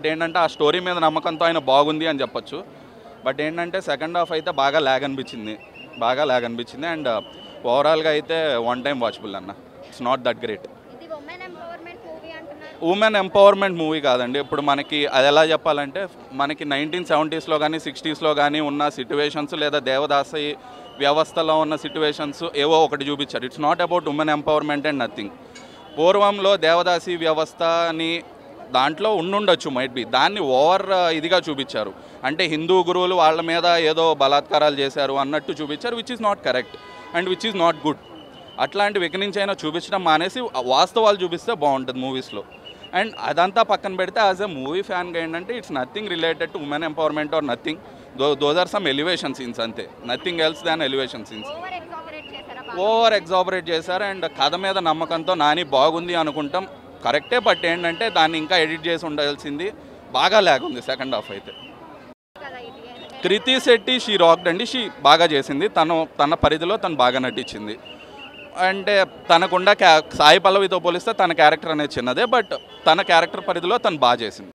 ఏంటంటే ఆ స్టోరీ మీద నమ్మకంతో ఆయన బాగుంది అని చెప్పొచ్చు బట్ ఏంటంటే సెకండ్ హాఫ్ అయితే బాగా ల్యాగ్ అనిపించింది బాగా ల్యాగ్ అనిపించింది అండ్ ఓవరాల్గా అయితే వన్ టైం వాచబుల్ అన్న ఇట్స్ నాట్ దట్ గ్రేట్ ఇది ఉమెన్ ఎంపవర్మెంట్ మూవీ అంటున్నారు ఉమెన్ ఎంపవర్మెంట్ మూవీ కాదండి ఇప్పుడు మనకి అది ఎలా చెప్పాలంటే మనకి నైన్టీన్ సెవెంటీస్లో కానీ సిక్స్టీస్లో కానీ ఉన్న సిట్యువేషన్స్ లేదా దేవదాసి వ్యవస్థలో ఉన్న సిట్యువేషన్స్ ఏవో ఒకటి చూపించారు it's not about women empowerment and nothing పూర్వంలో దేవదాసి వ్యవస్థని దాంట్లో ఉండుండొచ్చు మైట్ బి దాన్ని ఓవర్ ఇదిగా చూపించారు అంటే హిందూ గురువులు వాళ్ళ మీద ఏదో బలాత్కారాలు చేశారు అన్నట్టు చూపించారు which is not correct and which is not good అట్లాంటి వెకినించి అయినా చూపించడం మానేసి వాస్తవాలు చూపిస్తే బాగుంటుంది మూవీస్లో అండ్ అదంతా పక్కన పెడితే యాజ్ ఎ మూవీ ఫ్యాన్గా ఏంటంటే it's nothing related to women empowerment or nothing though those are some elevation scenes అంతే nothing else than elevation scenes over exaggerate చేశారా ఓవర్ ఎగ్జాబరేట్ చేశారు అండ్ కథ మీద నమ్మకంతో నాని బాగుంది అనుకుంటాం కరెక్టే బట్ ఏంటంటే దాన్ని ఇంకా ఎడిట్ చేసి ఉండాల్సింది బాగా లేకుంది సెకండ్ హాఫ్ అయితే కదా ఇది కృతి శెట్టి షీ రాక్డ్ అండి షీ బాగా చేసింది తను తన పరిధిలో తను బాగా నటించింది అంటే తనకుండా క్యా సాయి పల్లవితో పోలిస్తే తన క్యారెక్టర్ అనేది చిన్నదే బట్ తన క్యారెక్టర్ పరిధిలో తను బాగా చేసింది